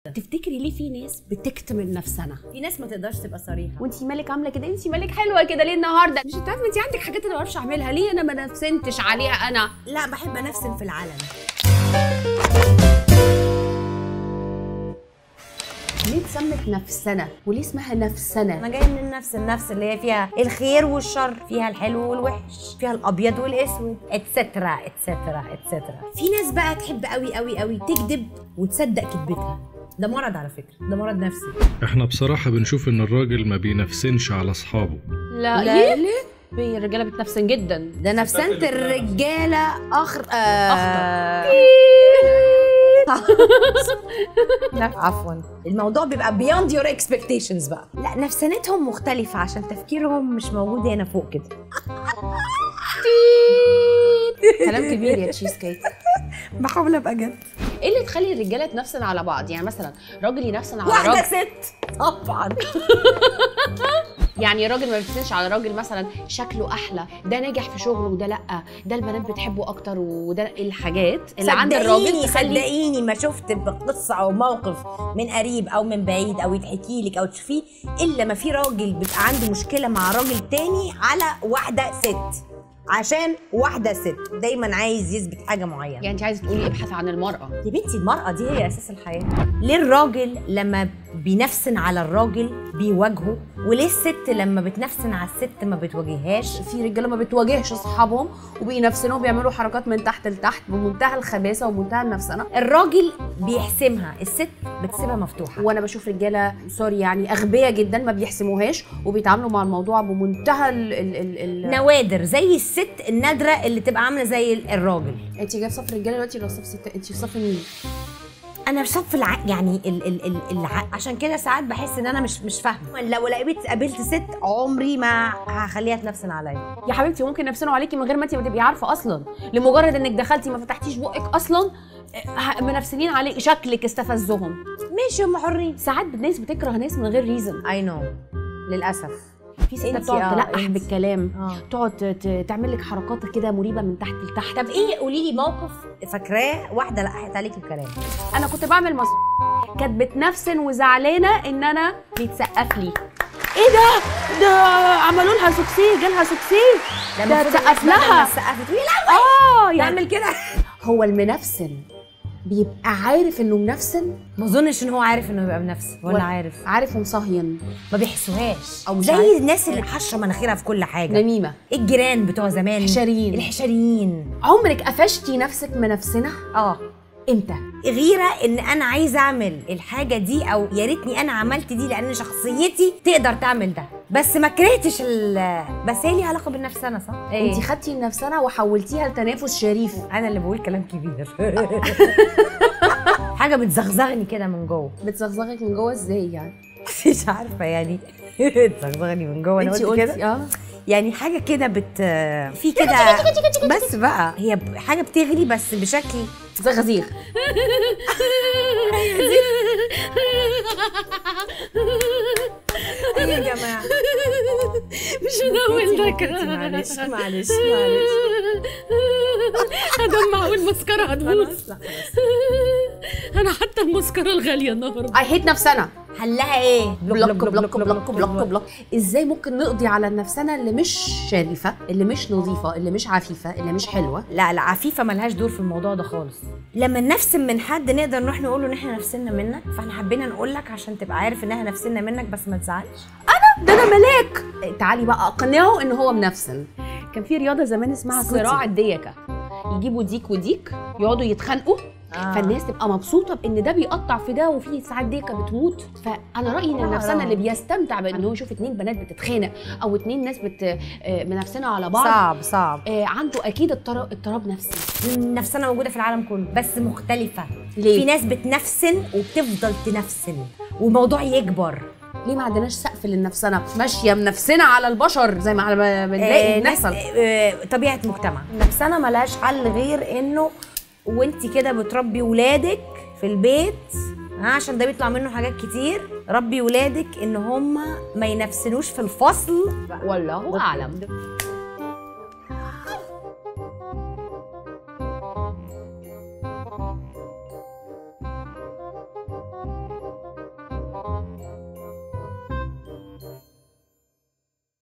تفتكري ليه في ناس بتكتم النفسنه في ناس ما تقدرش تبقى صريحه وانتي مالك عامله كده انتي مالك حلوه كده ليه النهارده مش انت عارفه انتي عندك حاجات انا ما بعرفش اعملها ليه انا ما نفسنتش عليها انا لا بحب انفسن في العلن ليه اتسمت نفسنه وليه اسمها نفسنه انا جايه من النفس النفس اللي هي فيها الخير والشر فيها الحلو والوحش فيها الابيض والاسود اتسترا اتسترا اتسترا في ناس بقى تحب قوي قوي قوي تكذب وتصدق كذبتها ده مرض على فكره ده مرض نفسي احنا بصراحة بنشوف ان الراجل ما بينفسنش على اصحابه لا, لا. ليه ليه الرجاله بتنفسن جدا ده نفسنة الرجاله اخر آه لا عفوا الموضوع بيبقى beyond your expectations بقى لا نفسانتهم مختلفة عشان تفكيرهم مش موجود هنا فوق كده كلام كبير يا تشيز كيك بحاول ابقى جد ايه اللي تخلي الرجاله تنفسن على بعض يعني مثلا راجل ينفسن على واحدة راجل ست طبعا يعني راجل ما بيتنسش على راجل مثلا شكله احلى ده ناجح في شغله وده لا ده البنات بتحبه اكتر وده الحاجات اللي عند الراجل صدقيني تخلي صدقيني ما شفت بقصة أو موقف من قريب أو من بعيد أو يتحكي لك أو تشوفيه إلا ما في راجل بيبقى عنده مشكلة مع راجل تاني على واحدة ست عشان واحدة ست دايما عايز يثبت حاجة معينة يعني انت عايزه تقولي ابحث عن المراه يا بنتي المرأة دي هي أساس الحياة ليه الراجل لما بينفسن على الراجل بيواجهه وليه الست لما بتنفسن على الست ما بتواجههاش في رجاله ما بتواجهش اصحابهم وبينفسنوا وبيعملوا حركات من تحت لتحت بمنتهى الخباثه ومنتهى النفسنه الراجل بيحسمها الست بتسيبها مفتوحة وانا بشوف رجاله سوري يعني اغبياء جدا ما بيحسموهاش وبيتعاملوا مع الموضوع بمنتهى ال ال ال ال نوادر زي الست النادرة اللي تبقى عاملة زي الراجل انت جايه في صف الرجاله دلوقتي ولا في صف ست انت في صف مين؟ انا في صف الع... يعني ال... ال... ال... الع... عشان كده ساعات بحس ان انا مش مش فاهمه لو لقيت قابلت ست عمري ما هخليها تنفسن عليا يا حبيبتي ممكن نفسنوا عليكي من غير ما انت تبقي عارفه اصلا لمجرد انك دخلتي ما فتحتيش بقك اصلا اه، منفسنين عليك شكلك استفزهم ماشي هم حرين ساعات الناس بتكره ناس من غير ريزن اي نو للاسف في ستات انتي بتقعد اه، تلقح انتي. بالكلام اه. تقعد ت- ت- تعمل لك حركات كده مريبه من تحت لتحت طب ايه قولي لي موقف فاكراه واحده لقحت عليكي الكلام انا كنت بعمل مصر كانت بتنفسن وزعلانه ان انا بيتسقف لي ايه ده ده عملوا لها سوكسيه جالها سوكسيه ده اتسقف لها سقفت لي لا اه يعني تعمل كده هو المنفسن بيبقى عارف انه منفسن ما اظنش ان هو عارف انه يبقى بنفسه ولا عارف عارف ومصهين ما بيحسوهاش أو مش زي عارف. الناس اللي حشه مناخيرها في كل حاجه نميمه الجيران بتوع زمان حشريين. الحشريين عمرك قفشتي نفسك منفسنه اه امتى غيره ان انا عايزه اعمل الحاجه دي او يا ريتني انا عملت دي لان شخصيتي تقدر تعمل ده بس ما كرهتش ال بس هي ليها علاقه بالنفسانه صح؟ انت خدتي النفسنه وحولتيها لتنافس شريف انا اللي بقول كلام كبير حاجه بتزغزغني كده من جوه بتزغزغك من جوه ازاي يعني مش عارفه يعني بتزغزغني من جوه انا انت قلت كده قلتي اه يعني حاجه كده بت في كده بس بقى هي ب- حاجه بتغلي بس بشكل زغزيغ ايه يا جماعه مش هنعمل ده معلش معلش معلش هدمع والمسكرة هتبوظ خلاص لا خلاص انا حتى المسكرة الغالية النهاردة اي هيت نفسنا حلها ايه بلوك بلوك بلوك بلوك بلوك ازاي ممكن نقضي على النفسنة اللي مش شريفة اللي مش نظيفة اللي مش عفيفة اللي مش حلوة لا لا عفيفه ملهاش دور في الموضوع ده خالص لما نفسن من حد نقدر نروح نقول له ان احنا نفسنا منك فاحنا حبينا نقول لك عشان تبقى عارف ان احنا نفسنا منك بس ما تزعلش ده انا ملاك تعالي بقى اقنعه ان هو منفسن كان في رياضة زمان اسمها اسكتي. صراع الديكة يجيبوا ديك وديك يقعدوا يتخانقوا آه. فالناس تبقى مبسوطه بان ده بيقطع في ده وفي ساعات ديكه بتموت فانا رايي ان آه. النفسانه اللي بيستمتع بان هو يشوف اتنين بنات بتتخانق او اتنين ناس بت آه، منافسنا على بعض صعب صعب آه، عنده اكيد اضطراب اضطراب نفسي نفسنا موجوده في العالم كله بس مختلفه ليه؟ في ناس بتنفسن وبتفضل تنفسن والموضوع يكبر ليه ما عندناش سقف للنفسنه ماشيه منفسنا على البشر زي ما على بنلاقي آه، ناس- بنحصل آه، طبيعه مجتمع نفسنا ملهاش حل غير انه وانت كده بتربي ولادك في البيت ها، عشان ده بيطلع منه حاجات كتير ربي ولادك ان هم ما ينفسنوش في الفصل والله اعلم